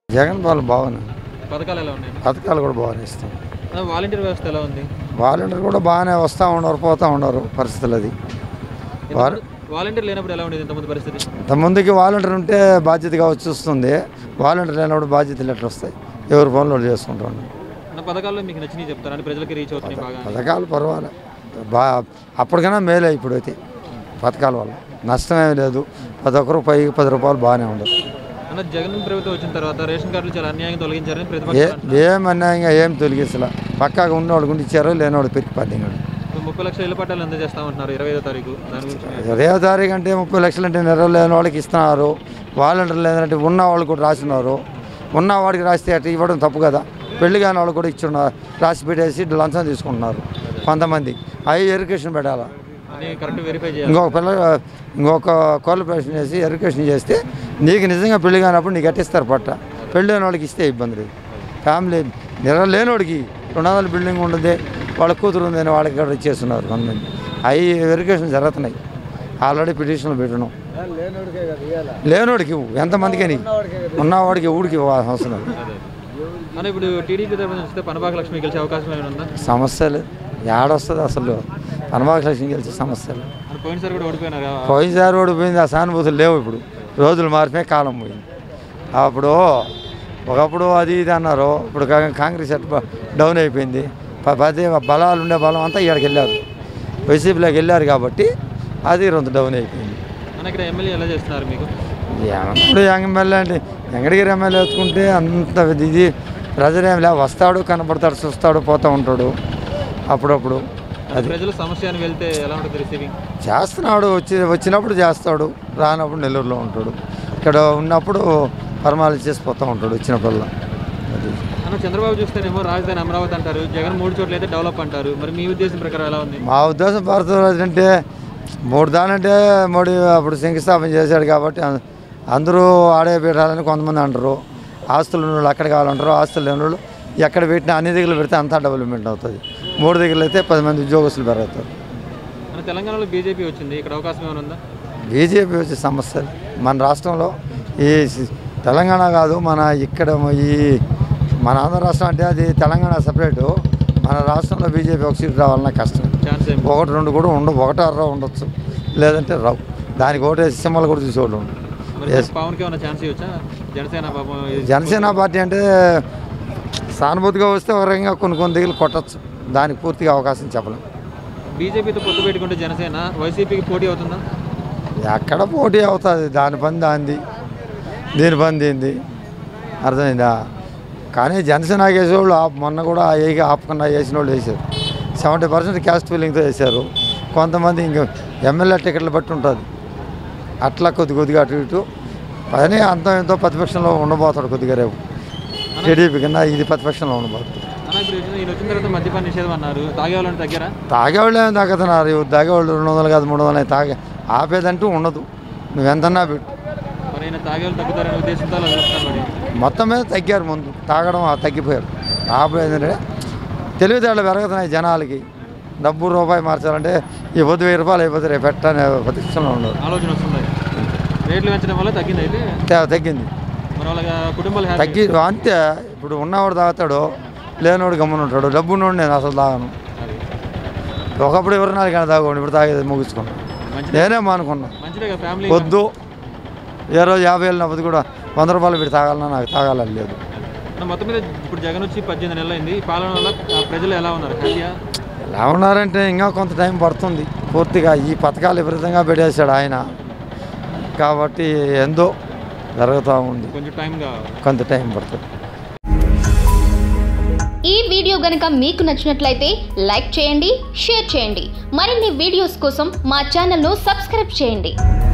జగన్ పాలన బాగున్నాయి పథకాలు ఎలా ఉన్నాయి పథకాలు కూడా బాగానే ఇస్తాం అన్న, వాలంటీర్ వ్యవస్థ ఎలా ఉంది వాలంటీర్ కూడా బాగానే వస్తూ ఉన్నారు పోతూ ఉన్నారు పరిస్థితులు అది వారు వాలంటీర్ లేనప్పుడు ఎలా ఉండేది ఇంతమంది పరిస్థితి ఇంత ముందుకి వాలంటీర్ ఉంటే బాధ్యతగా వచ్చి వస్తుంది వాలంటీర్ లేనప్పుడు బాధ్యతలు ఎట్లా వస్తాయి ఎవరు పనులు వాళ్ళు చేసుకుంటాం అన్న పథకాల్లో మీకు నచ్చినవి చెప్తారు అంటే ప్రజలకి రీచ్ అవుతున్నాయి బాగా పథకాలు పర్వాలే బా అప్పటికైనా మేలే ఇప్పుడైతే పథకాల వల్ల నష్టమేం లేదు ప్రతి ఒక్కరు పై పది రూపాయలు బాగానే ఉండదు అన్న జగన్ ప్రభుత్వం వచ్చిన తర్వాత రేషన్ కార్డులు చాలా అన్యాయంగా తొలగించారని ఏ ప్రతిపక్షాలు ఏం అన్యాయంగా ఏం తొలగించలే పక్కాగా ఉన్నవాడు గుండి ఇచ్చారు లేనివాడు పెరిగి పద్దెంగాడు ఇప్పుడు ముప్పై లక్షల ఇళ్ల పట్టాలు అందజేస్తామంటున్నారు ఇరవై ఐదో తారీఖు దాని గురించి ఇరవై తారీఖు అంటే ముప్పై లక్షలు అంటే నెరవేరు లేని వాళ్ళకి ఇస్తున్నారు వాలంటీర్ లేదంటే ఉన్న వాళ్ళు కూడా రాస్తున్నారు ఉన్న వాడికి రాస్తే అట్లా ఇవ్వడం తప్పు కదా పెళ్లి కాని వాళ్ళు కూడా ఇచ్చున్నారు రాసి పెట్టేసి లంచం తీసుకుంటున్నారు కొంతమంది అవి ఎరికేషన్ పెట్టాలా అని కరెక్ట్ వెరిఫై చేయాలి ఇంకొక పిల్ల ఇంకొక క్వాలిఫికేషన్ చేసి ఎరికేషన్ చేస్తే నీకు నిజంగా పెళ్లి కానప్పుడు నీకు కట్టిస్తారు పట్ట పెళ్ళి లేని వాళ్ళకి ఇస్తే ఇబ్బంది లేదు ఫ్యామిలీ నిర లేనివాడికి రెండు వందల బిల్డింగ్ ఉంటుంది వాళ్ళ కూతురు ఉందని వాళ్ళకి ఇక్కడ ఇచ్చేస్తున్నారు కొంతమంది అవి వెరిఫికేషన్ జరుగుతున్నాయి ఆల్రెడీ పిటిషన్లు పెట్టడం లేనోడికి ఇవ్వు ఎంతమందికి నీ ఉన్నవాడికి ఊడికి ఇవ్వాల్సిన అవసరం లేదు. అన్న ఇప్పుడు టీడీపీ తరఫున చూస్తే పనబాక లక్ష్మి గెలిచే అవకాశం ఏమైనా ఉందా సమస్యలు ఏడొస్తుంది అసలు పనబాక లక్ష్మి గెలిచే సమస్యలు అని పోయినసారి కూడా ఓడిపోయినారు కదా. పోయినసారి ఓడిపోయింది ఆ సానుభూతులు లేవు ఇప్పుడు రోజులు మారిపోయి కాలం పోయింది అప్పుడు ఒకప్పుడు అది ఇది అన్నారు ఇప్పుడు కా- కాంగ్రెస్ అటు డౌన్ అయిపోయింది ప- పది బలాలు ఉండే బలం అంతా ఇక్కడికి వెళ్ళారు వైసీపీలోకి వెళ్ళారు కాబట్టి అది రెండు డౌన్ అయిపోయింది అన్న ఇక్కడ ఎమ్మెల్యే ఎలా చేస్తున్నారు మీకు ఇప్పుడు ఎమ్మెల్యే అంటే వెంకటగిరి ఎమ్మెల్యే ఎత్తుకుంటే అంత ఇది ప్రజలేం లే వస్తాడు కనపడతాడు చూస్తాడు పోతూ ఉంటాడు అప్పుడప్పుడు అది ప్రజల సమస్య అని వెళ్తే ఎలా ఉంటుంది రిసీవింగ్ చేస్తున్నాడు వచ్చి వచ్చినప్పుడు చేస్తాడు రానప్పుడు నెల్లూరులో ఉంటాడు ఇక్కడ ఉన్నప్పుడు పరమాలు చేసి పోతూ ఉంటాడు వచ్చినప్పుడల్లా అది అన్న చంద్రబాబు చూస్తేనేమో రాజధాని అమరావతి అంటారు జగన్ మూడు చోట్ల అయితే డెవలప్ అంటారు మరి మీ ఉద్దేశం ప్రకారం ఎలా ఉంది మా ఉద్దేశం భారతరాజు అంటే మూడు దానంటే మోడీ అప్పుడు శంకుస్థాపన చేశాడు కాబట్టి అం- అందరూ ఆడే పెట్టాలని కొంతమంది అంటారు ఆస్తులు ఉన్న వాళ్ళు అక్కడ కావాలంటారు ఆస్తులు లేని వాళ్ళు ఎక్కడ పెట్టినా అన్ని దగ్గర పెడితే అంతా డెవలప్మెంట్ అవుతుంది మూడు దగ్గర అయితే పది మంది ఉద్యోగస్తులు పెరుగుతారు అన్న తెలంగాణలో బీజేపీ వచ్చింది ఇక్కడ అవకాశం ఏమైనా ఉందా బీజేపీ వచ్చే సమస్యలు మన రాష్ట్రంలో ఈ సి- తెలంగాణ కాదు మన ఇక్కడ ఈ మన ఆంధ్ర రాష్ట్రం అంటే అది తెలంగాణ సపరేటు మన రాష్ట్రంలో బీజేపీ ఒక సీట్ రావాలన్నా కష్టం ఛాన్స్ ఏం ఒకటి రెండు కూడా ఉండవు ఒకటి అర్ర ఉండొచ్చు లేదంటే రావు దానికి ఒకటి సింహలు కూడా చూసేవాళ్ళు ఉండరు. మరి Yes. పవన్కి ఏమైనా ఛాన్స్ ఇవ్వచ్చా జనసేన పాపం ఇది- జనసేన పార్టీ అంటే సానుభూతిగా వస్తే ఒక రకంగా కొన్ని కొన్ని దగ్గర కొట్టచ్చు దానికి పూర్తిగా అవకాశం చెప్పలేం బీజేపీతో పొత్తు పెట్టుకుంటే జనసేన వైసీపీకి పోటీ అవుతుందా ఎక్కడ పోటీ అవుతుంది దాని పని దాంది దీని పని దీంది అర్థమైందా కానీ జనసేన వేసేవాళ్ళు ఆప్ మొన్న కూడా ఏగా ఆపకుండా వేసిన వాళ్ళు వేశారు సెవెంటీ పర్సెంట్ క్యాస్ట్ ఫీలింగ్తో వేశారు కొంతమంది ఇంకా ఎమ్మెల్యే టికెట్లు బట్టి ఉంటుంది అట్లా కొద్ది కొద్దిగా అటు ఇటు పని అంత ఎంతో ప్రతిపక్షంలో ఉండబోతాడు కొద్దిగా రేపు టీడీపీ కన్నా ఇది ప్రతిపక్షంలో ఉండబోతుంది అన్న ఇప్పుడు వచ్చిన- ఈయన వచ్చిన తర్వాత మద్యపాన నిషేధం అన్నారు తాగే వాళ్ళని తగ్గారా తాగేవాళ్ళు ఏం తాగుతున్నారు ఇవి తాగేవాళ్ళు రెండు వందలు కాదు మూడు వందలు తాగే ఆపేదంటూ ఉండదు నువ్వెంతన్నా పెట్టు మరి ఈయన తాగే వాళ్ళు తగ్గుతారనే ఉద్దేశంతో అలా చూస్తున్నారు మరి మొత్తం మీద తగ్గారు ముందు తాగడం ఆ తగ్గిపోయారు ఆపేదంటే తెలివితేటలు పెరుగుతున్నాయి జనాలకి డబ్బు రూపాయి మార్చాలంటే ఈ పొద్దు వెయ్యి రూపాయలు అయిపోతే రేపు పెట్టనే ప్రతిష్టంలో ఉండదు ఆలోచన వస్తుంది రేట్లు పెంచడం వల్ల తగ్గింది అయితే తే- తగ్గింది మరి వాళ్ళ కుటుంబాలు హ్యాపీ తగ్గి అంతే ఇప్పుడు ఉన్నవాడు తాగుతాడు లేనివాడు గమ్మున ఉంటాడు డబ్బు ఉన్నవాడు నేను అసలు తాగను ఒకప్పుడు ఎవరు నాలుగు గంటలు తాగండి ఇప్పుడు తాగేది ముగించుకున్నాను మంచిదే నేనే మానుకున్నా మంచిదే కదా ఫ్యామిలీ వద్దు ఏ రోజు యాభై వెళ్ళినప్పుడు కూడా వంద రూపాయలు పెట్టి తాగాలన్నా నాకు తాగాలని లేదు అన్న, మొత్తం మీద ఇప్పుడు జగన్ వచ్చి పద్దెనిమిది నెలలు అయింది ఈ పాలన వల్ల ఆ, ప్రజలు ఎలా ఉన్నారు హ్యాపీయా ఎలా ఉన్నారంటే ఇంకా కొంత టైం పడుతుంది పూర్తిగా ఈ పథకాలు విపరీతంగా పెట్టేశాడు ఆయన కాబట్టి ఎందో జరుగుతూ ఉంది కొంచెం టైం కావాలి కొంత టైం పడుతుంది ఈ వీడియో గనుక మీకు నచ్చినట్లయితే లైక్ చేయండి షేర్ చేయండి మరిన్ని వీడియోస్ కోసం మా ఛానల్ను సబ్స్క్రైబ్ చేయండి